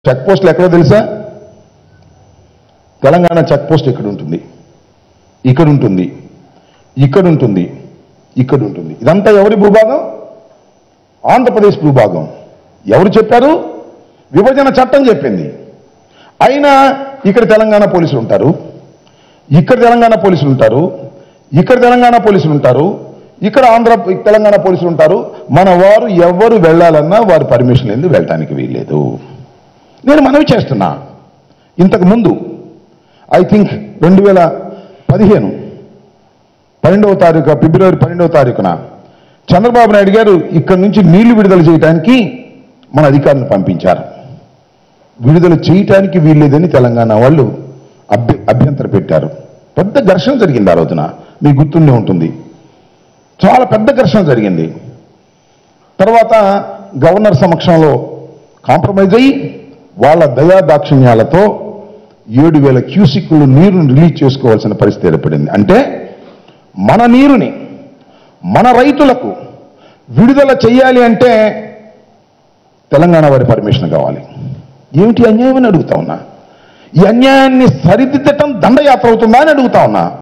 check పోస్టులు ఎక్కడో తెలుసా తెలంగాణ చెక్ పోస్ట్ ఇక్కడ ఉంటుంది ఇక్కడ ఉంటుంది ఇక్కడ ఉంటుంది ఇక్కడ ఉంటుంది ఇదంతా ఎవరి భూభాగం ఆంధ్రప్రదేశ్ భూభాగం ఎవరు చెప్పారు విభజన చట్టం చెప్పింది అయినా ఇక్కడ తెలంగాణ పోలీసులు ఉంటారు ఇక్కడ తెలంగాణ పోలీసులు ఉంటారు ఇక్కడ తెలంగాణ పోలీసులు ఉంటారు ఇక్కడ ఆంధ్ర తెలంగాణ పోలీసులు ఉంటారు మన వారు ఎవరు వెళ్ళాలన్నా వారి పర్మిషన్ ఎందుకు వెళ్ళటానికి వీల్లేదు నేను మనవి చేస్తున్నా ఇంతకు ముందు ఐ థింక్ రెండు వేల పదిహేను పన్నెండవ తారీఖు ఫిబ్రవరి పన్నెండవ తారీఖున చంద్రబాబు నాయుడు గారు ఇక్కడి నుంచి నీళ్లు విడుదల చేయడానికి మన అధికారులను పంపించారు విడుదల చేయటానికి వీల్లేదని తెలంగాణ వాళ్ళు అభ్య అభ్యంతర పెట్టారు పెద్ద ఘర్షణ జరిగింది ఆ రోజున మీకు గుర్తుండే ఉంటుంది చాలా పెద్ద ఘర్షణ జరిగింది తర్వాత గవర్నర్ సమక్షంలో కాంప్రమైజ్ అయ్యి వాళ్ళ దయా దాక్షిణ్యాలతో ఏడు వేల క్యూసిక్లు నీరుని రిలీజ్ చేసుకోవాల్సిన పరిస్థితి ఏర్పడింది అంటే మన నీరుని మన రైతులకు విడుదల చేయాలి అంటే తెలంగాణ వారి పర్మిషన్ కావాలి ఏమిటి అన్యాయం అని అడుగుతా ఉన్నా ఈ అన్యాయాన్ని సరిదిద్దటం దండయాత్ర అవుతుందా అని అడుగుతా ఉన్నా